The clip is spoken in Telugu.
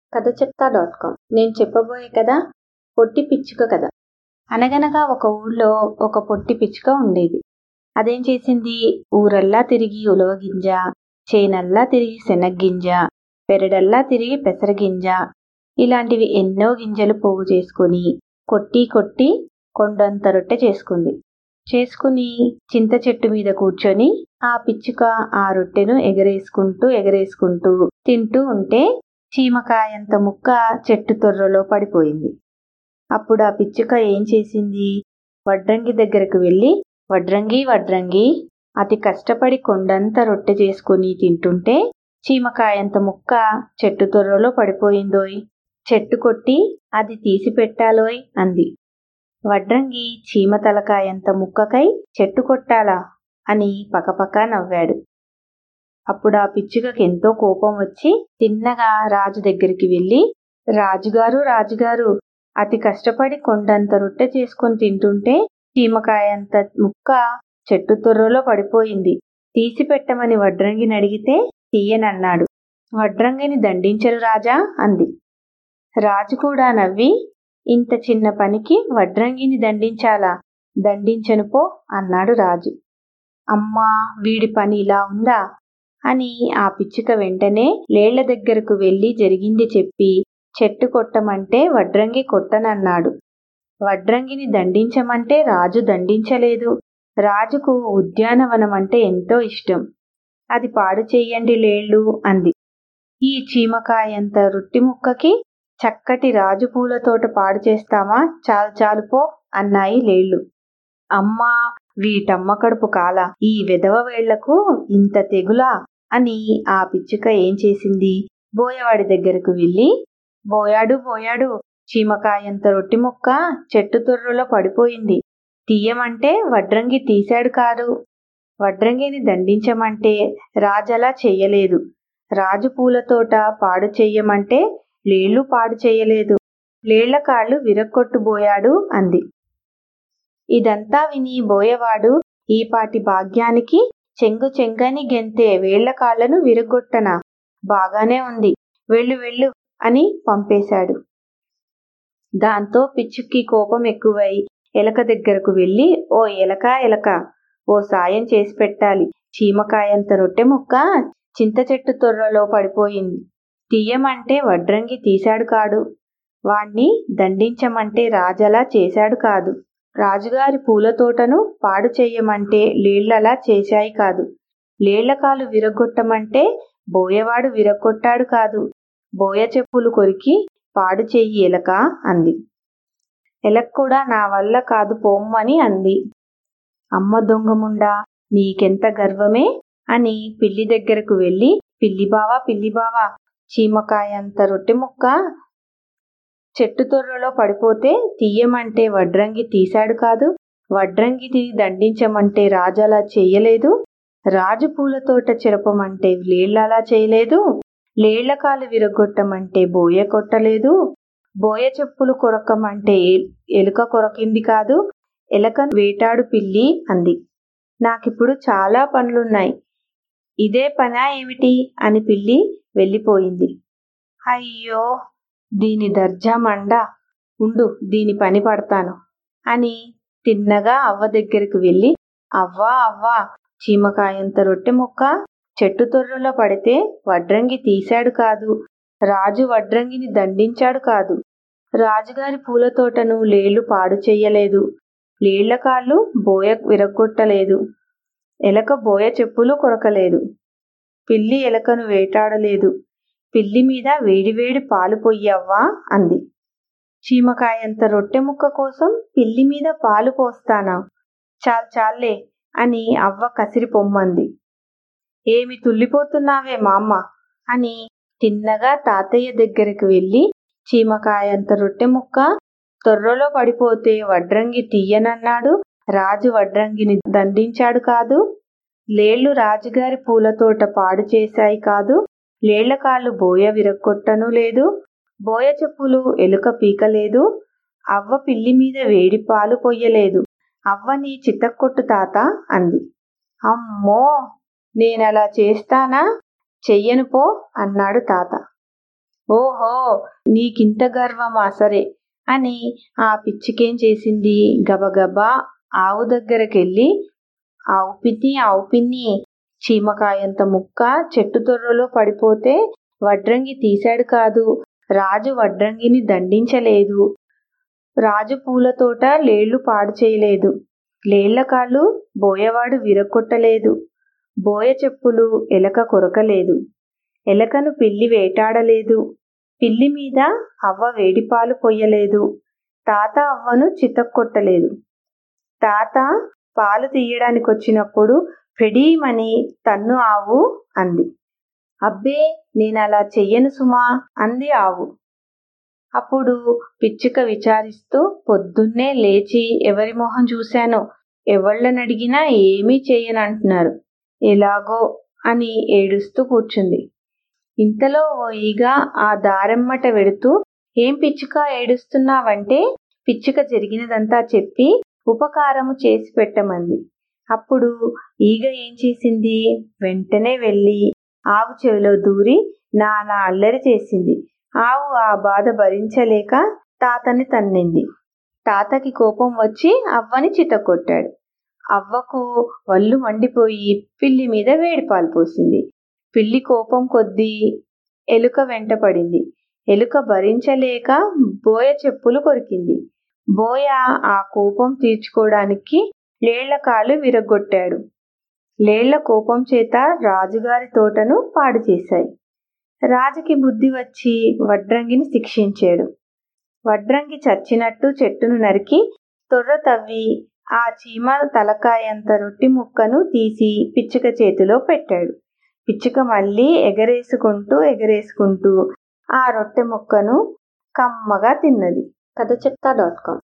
కథ చెప్తా డాట్ కామ్ నేను చెప్పబోయే కథ పొట్టి పిచ్చుక కథ అనగనగా ఒక ఊళ్ళో ఒక పొట్టి పిచ్చుక ఉండేది అదేం చేసింది ఊరల్లా తిరిగి ఉలవగింజ చేనల్లా తిరిగి శనగ్గింజ పెరడల్లా తిరిగి పెసరగింజ ఇలాంటివి ఎన్నో గింజలు పోగు చేసుకుని కొట్టి కొట్టి కొండంత రొట్టె చేసుకుంది చేసుకుని చింత చెట్టు మీద కూర్చొని ఆ పిచ్చుక ఆ రొట్టెను ఎగరేసుకుంటూ ఎగరేసుకుంటూ తింటూ ఉంటే చీమకాయంత ముక్క చెట్టు తొర్రలో పడిపోయింది అప్పుడు ఆ పిచ్చుక ఏం చేసింది వడ్రంగి దగ్గరకు వెళ్ళి వడ్రంగి వడ్రంగి అతి కష్టపడి కొండంత రొట్టె చేసుకుని తింటుంటే చీమకాయంత ముక్క చెట్టు తొర్రలో పడిపోయిందోయ్ చెట్టు కొట్టి అది తీసి పెట్టాలోయ్ అంది వడ్రంగి చీమ తలకాయంత ముక్కకై చెట్టు కొట్టాలా అని పకపక నవ్వాడు అప్పుడు ఆ పిచ్చుకకి ఎంతో కోపం వచ్చి తిన్నగా రాజు దగ్గరికి వెళ్ళి రాజుగారు రాజుగారు అతి కష్టపడి కొండంత రొట్టె చేసుకొని తింటుంటే చీమకాయంత ముక్క చెట్టు తొర్రలో పడిపోయింది తీసి పెట్టమని వడ్రంగిని అడిగితే తీయనన్నాడు వడ్రంగిని దండించరు రాజా అంది రాజు కూడా నవ్వి ఇంత చిన్న పనికి వడ్రంగిని దండించాలా దండించను పో అన్నాడు రాజు అమ్మా వీడి పని ఇలా ఉందా అని ఆ పిచ్చుక వెంటనే లేళ్ల దగ్గరకు వెళ్ళి జరిగింది చెప్పి చెట్టు కొట్టమంటే వడ్రంగి కొట్టనన్నాడు వడ్రంగిని దండించమంటే రాజు దండించలేదు రాజుకు ఉద్యానవనం అంటే ఎంతో ఇష్టం అది పాడు చెయ్యండి లేళ్ళు అంది ఈ చీమకాయంత రొట్టి ముక్కకి చక్కటి రాజు పూల తోట పాడు చేస్తామా చాలు చాలు పో అన్నాయి లేళ్ళు అమ్మా వీటమ్మ కడుపు కాల ఈ విధవ వేళ్లకు ఇంత తెగులా అని ఆ పిచ్చుక ఏం చేసింది బోయవాడి దగ్గరకు వెళ్ళి బోయాడు బోయాడు చీమకాయంత రొట్టి ముక్క చెట్టు తొర్రలో పడిపోయింది తీయమంటే వడ్రంగి తీశాడు కాదు వడ్రంగిని దండించమంటే రాజలా చెయ్యలేదు రాజు పూలతోట పాడు చెయ్యమంటే లేళ్లు పాడు చేయలేదు లేళ్ల కాళ్ళు విరక్కొట్టుబోయాడు అంది ఇదంతా విని బోయవాడు ఈపాటి భాగ్యానికి చెంగు చెంగని గెంతే వేళ్ల కాళ్లను విరగొట్టనా బాగానే ఉంది వెళ్ళు వెళ్ళు అని పంపేశాడు దాంతో పిచ్చుక్కి కోపం ఎక్కువై ఎలక దగ్గరకు వెళ్ళి ఓ ఎలక ఎలక ఓ సాయం చేసి పెట్టాలి చీమకాయంత రొట్టె ముక్క చింత చెట్టు తొర్రలో పడిపోయింది తీయమంటే వడ్రంగి తీశాడు కాడు వాణ్ణి దండించమంటే రాజలా చేశాడు కాదు రాజుగారి పూల తోటను పాడు చెయ్యమంటే లేళ్లలా చేశాయి కాదు లేళ్లకాలు విరగొట్టమంటే బోయవాడు విరగొట్టాడు కాదు బోయ చెప్పులు కొరికి పాడు చెయ్యి ఎలక అంది ఎలక్ కూడా నా వల్ల కాదు పోమ్మని అంది అమ్మ దొంగముండా నీకెంత గర్వమే అని పిల్లి దగ్గరకు వెళ్ళి పిల్లి బావా పిల్లి బావా చీమకాయంత రొట్టె ముక్క చెట్టు తొర్రలో పడిపోతే తీయమంటే వడ్రంగి తీశాడు కాదు వడ్రంగిని దండించమంటే రాజు అలా చెయ్యలేదు రాజు పూల తోట చెరపమంటే లేళ్లలా చేయలేదు లేళ్ల కాలు విరగొట్టమంటే బోయ కొట్టలేదు బోయ చెప్పులు కొరకమంటే ఎలుక కొరకింది కాదు ఎలకను వేటాడు పిల్లి అంది నాకిప్పుడు చాలా పనులున్నాయి ఇదే పనా ఏమిటి అని పిల్లి వెళ్ళిపోయింది అయ్యో దీని దర్జా మండ ఉండు దీని పని పడతాను అని తిన్నగా అవ్వ దగ్గరికి వెళ్ళి అవ్వా అవ్వా చీమకాయంత రొట్టె ముక్క చెట్టు తొర్రలో పడితే వడ్రంగి తీశాడు కాదు రాజు వడ్రంగిని దండించాడు కాదు రాజుగారి పూల తోటను లేళ్లు పాడు చెయ్యలేదు లేళ్ల కాళ్ళు బోయ విరగొట్టలేదు ఎలక బోయ చెప్పులు కొరకలేదు పిల్లి ఎలకను వేటాడలేదు పిల్లి మీద వేడివేడి పాలు పొయ్యవ్వా అంది చీమకాయంత రొట్టె ముక్క కోసం పిల్లి మీద పాలు పోస్తానా చాల్ చాలే అని అవ్వ కసిరి పొమ్మంది ఏమి తుల్లిపోతున్నావే మామ్మ అని తిన్నగా తాతయ్య దగ్గరికి వెళ్ళి చీమకాయంత రొట్టె ముక్క తొర్రలో పడిపోతే వడ్రంగి తీయనన్నాడు రాజు వడ్రంగిని దండించాడు కాదు లేళ్లు రాజుగారి పూలతోట పాడు చేశాయి కాదు లేళ్ల కాళ్ళు బోయ విరగొట్టను లేదు బోయ చెప్పులు ఎలుక పీకలేదు అవ్వ పిల్లి మీద వేడి పాలు పొయ్యలేదు అవ్వ నీ చిత్తకొట్టు తాత అంది అమ్మో నేనలా చేస్తానా చెయ్యను పో అన్నాడు తాత ఓహో నీకింత గర్వమా సరే అని ఆ పిచ్చికేం చేసింది గబగబా ఆవు దగ్గరకెళ్ళి ఆవు పిన్ని ఆవు పిన్ని చీమకాయంత ముక్క చెట్టు తొర్రలో పడిపోతే వడ్రంగి తీశాడు కాదు రాజు వడ్రంగిని దండించలేదు రాజు పూల తోట లేళ్లు పాడు చేయలేదు లేళ్ల కాళ్ళు బోయవాడు విరగొట్టలేదు బోయ చెప్పులు ఎలక కొరకలేదు ఎలకను పిల్లి వేటాడలేదు పిల్లి మీద అవ్వ వేడిపాలు పొయ్యలేదు తాత అవ్వను చితక్కొట్టలేదు తాత పాలు తీయడానికొచ్చినప్పుడు ఫెడీమని తన్ను ఆవు అంది అబ్బే నేనలా చెయ్యను సుమా అంది ఆవు అప్పుడు పిచ్చుక విచారిస్తూ పొద్దున్నే లేచి ఎవరి మొహం చూశానో ఎవళ్ళనడిగినా ఏమీ చెయ్యనంటున్నారు ఎలాగో అని ఏడుస్తూ కూర్చుంది ఇంతలో ఓ ఈగ ఆ దారెమ్మట వెడుతూ ఏం పిచ్చుక ఏడుస్తున్నావంటే పిచ్చుక జరిగినదంతా చెప్పి ఉపకారము చేసి పెట్టమంది అప్పుడు ఈగ ఏం చేసింది వెంటనే వెళ్ళి ఆవు చెవిలో దూరి నానా అల్లరి చేసింది ఆవు ఆ బాధ భరించలేక తాతని తన్నింది తాతకి కోపం వచ్చి అవ్వని చితకొట్టాడు అవ్వకు వల్లు మండిపోయి పిల్లి మీద వేడిపాలు పోసింది పిల్లి కోపం కొద్దీ ఎలుక వెంట పడింది ఎలుక భరించలేక బోయ చెప్పులు కొరికింది బోయ ఆ కోపం తీర్చుకోవడానికి లేళ్ల కాళ్ళు విరగొట్టాడు లేళ్ల కోపం చేత రాజుగారి తోటను పాడు చేశాయి రాజుకి బుద్ధి వచ్చి వడ్రంగిని శిక్షించాడు వడ్రంగి చచ్చినట్టు చెట్టును నరికి తొర్ర తవ్వి ఆ చీమ తలకాయంత రొట్టి ముక్కను తీసి పిచ్చుక చేతిలో పెట్టాడు పిచ్చుక మళ్ళీ ఎగరేసుకుంటూ ఎగరేసుకుంటూ ఆ రొట్టె ముక్కను కమ్మగా తిన్నది కథ చెప్తా డాట్ కామ్